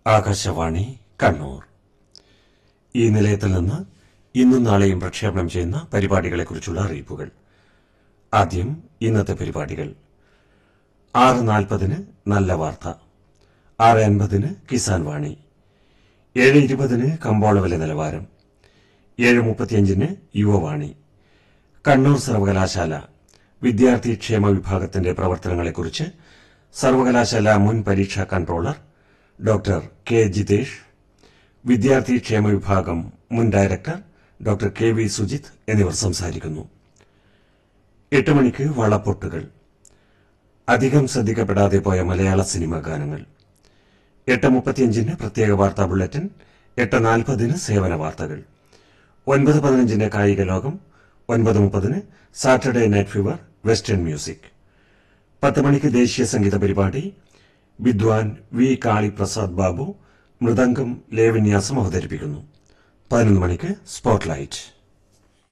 ആകാശവാണി കണ്ണൂർ ഈ നിലയത്തിൽ നിന്ന് ഇന്നും നാളെയും പ്രക്ഷേപണം ചെയ്യുന്ന പരിപാടികളെക്കുറിച്ചുള്ള അറിയിപ്പുകൾ ആദ്യം ഇന്നത്തെ പരിപാടികൾ ആറ് നാൽപ്പതിന് നല്ല വാർത്ത ആറ് അൻപതിന് കിസാൻ വാണി ഏഴ് ഇരുപതിന് കമ്പോള വില നിലവാരം ഏഴ് മുപ്പത്തിയഞ്ചിന് യുവവാണി കണ്ണൂർ സർവകലാശാല വിദ്യാർത്ഥി ക്ഷേമ വിഭാഗത്തിന്റെ പ്രവർത്തനങ്ങളെക്കുറിച്ച് സർവകലാശാല മുൻ പരീക്ഷാ കൺട്രോളർ ഡോക്ടർ കെ ജിതേഷ് വിദ്യാർത്ഥി ക്ഷേമ വിഭാഗം മുൻ director doctor K V Sujith എന്നിവർ സംസാരിക്കുന്നു എട്ട് മണിക്ക് വളപ്പൊട്ടുകൾ അധികം ശ്രദ്ധിക്കപ്പെടാതെ പോയ മലയാള സിനിമാ ഗാനങ്ങൾ എട്ട് മുപ്പത്തിയഞ്ചിന് പ്രത്യേക വാർത്താ ബുള്ളറ്റിൻ എട്ട് നാൽപ്പതിന് സേവന വാർത്തകൾ ഒൻപത് പതിനഞ്ചിന് കായിക ലോകം ഒൻപത് മുപ്പതിന് Saturday night fever western music പത്ത് മണിക്ക് ദേശീയ സംഗീത പരിപാടി വിദ്വാൻ വി കാളിപ്രസാദ് ബാബു മൃദംഗം ലേവിന്യാസം അവതരിപ്പിക്കുന്നു പതിനൊന്ന് മണിക്ക് സ്പോട്ട്ലൈറ്റ്